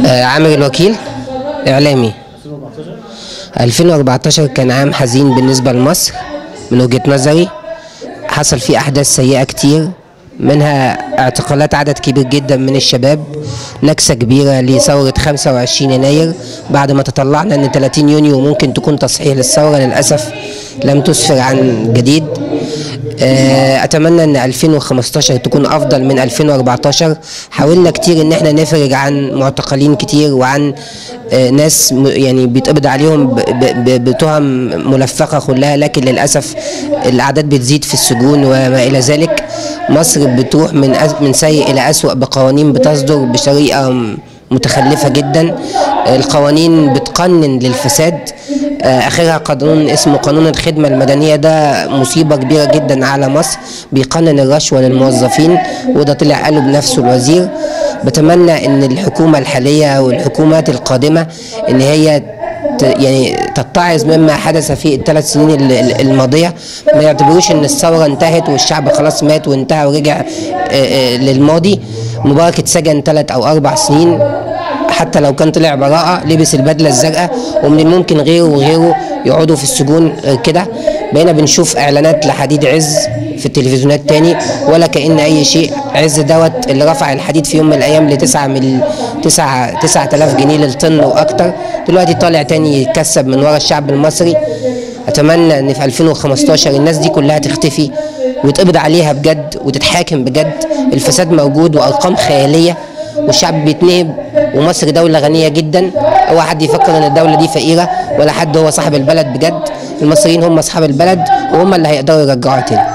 آه، عامر الوكيل إعلامي 2014 كان عام حزين بالنسبة لمصر من وجهة نظري حصل فيه أحداث سيئة كتير منها اعتقالات عدد كبير جدا من الشباب نكسة كبيرة لثورة 25 يناير بعد ما تطلعنا أن 30 يونيو ممكن تكون تصحيح للثورة للأسف لم تسفر عن جديد آه، اتمنى ان 2015 تكون افضل من 2014 حاولنا كتير ان احنا نفرج عن معتقلين كتير وعن آه، ناس م- يعني بيتقبض عليهم ب- ب- ب- بتهم ملفقه كلها لكن للاسف الاعداد بتزيد في السجون وما الى ذلك مصر بتروح من أس- من سيء الى اسوأ بقوانين بتصدر بطريقه م- متخلفه جدا القوانين بتقنن للفساد آه، اخرها قانون اسمه قانون الخدمه المدنيه ده مصيبه كبيره جدا على مصر بيقنن الرشوه للموظفين وده طلع قاله بنفسه الوزير بتمنى ان الحكومه الحاليه والحكومات القادمه ان هي ت- يعني تتعظ مما حدث في الثلاث سنين ال- ال- الماضيه ما يعتبروش ان الثوره انتهت والشعب خلاص مات وانتهى ورجع آه، آه، للماضي مبارك اتسجن ثلاث او اربع سنين حتى لو كان طلع براءة لبس البدلة الزرقاء ومن الممكن غيره وغيره يقعدوا في السجون آه، كده بقينا بنشوف اعلانات لحديد عز في التلفزيونات تاني ولا كأن اي شيء عز دوت اللي رفع الحديد في يوم من الايام لتسعة من تسعة تسعة آلاف جنيه للطن واكتر دلوقتي طالع تاني يتكسب من ورا الشعب المصري اتمنى ان في 2015 الناس دي كلها تختفي ويتقبض عليها بجد وتتحاكم بجد الفساد موجود وارقام خياليه والشعب بيتنهب ومصر دولة غنية جدا هو حد يفكر ان الدولة دي فقيرة ولا حد هو صاحب البلد بجد المصريين هم اصحاب البلد وهم اللي هيقدروا يرجعوها تاني